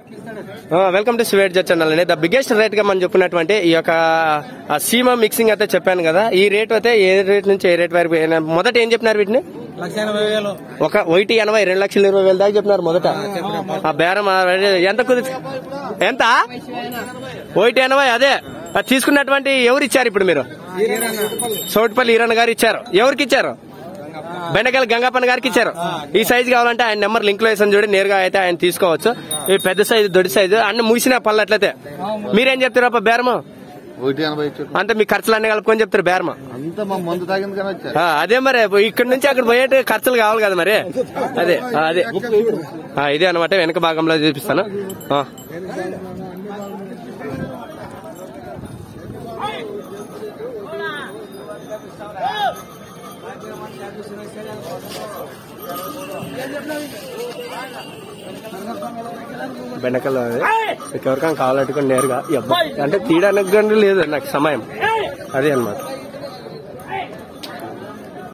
Welcome to స్వేట్ జడ్ channel అండి ద బిగ్గెస్ట్ రేట్ గా మనం చెప్పినటువంటి ఈ యొక్క ఆ సీమ మిక్సింగ్ అయితే చెప్పాను కదా ఈ రేట్ అయితే ఏ రేట్ నుంచి ఏ రేట్ వరకు ఏనా- మొదట ఏం చెప్పినారు వీటిని లక్ష ఎనభై వేలు ఒక ఒకటి ఎనభై రెండు లక్షల ఇరవై వేల దాకా చెప్పినారు మొదట ఆ బేరం ఆ ఎంత కుదిరి ఎంత ఒకటి ఎనభై అదే అది తీసుకున్నటువంటి ఎవరు ఇచ్చారు ఇప్పుడు మీరు సోటిపల్లి ఈరన్న గారు ఇచ్చారు ఎవరికి ఇచ్చారు బెండకాయల గంగాపన్న గారికి ఇచ్చారు ఈ సైజు కావాలంటే ఆయన నెంబర్ లింక్ లో వేసాను చూడండి నేరుగా అయితే ఆయన తీసుకోవచ్చు ఈ పెద్ద సైజు దొడి సైజు అన్ని ముగిసిన పళ్ళు అట్లయితే మీరేం చెప్తారు అప్ప బేరము ఒకటి ఎనభై ఇచ్చారు అంత మీ ఖర్చులు అన్ని కలుపుకొని చెప్తారు బేరమా అంతా మా మందు తాగింది కానీ వచ్చారు ఆ, అదే మరి ఇక్కడ నుంచి అక్కడ పోయేట ఖర్చులు కావాలి కదా మరి అదే ఆ, అదే ఆ, ఇదే అనమాట వెనక భాగంలో చూపిస్తాను ఆ. బెండకల్లో మీకు ఎవరికైనా కావాలంటే కూడా నేరుగా ఈ అబ్బాయి అంటే తీయడానికి కానీ లేదు నాకు సమయం అదే అనమాట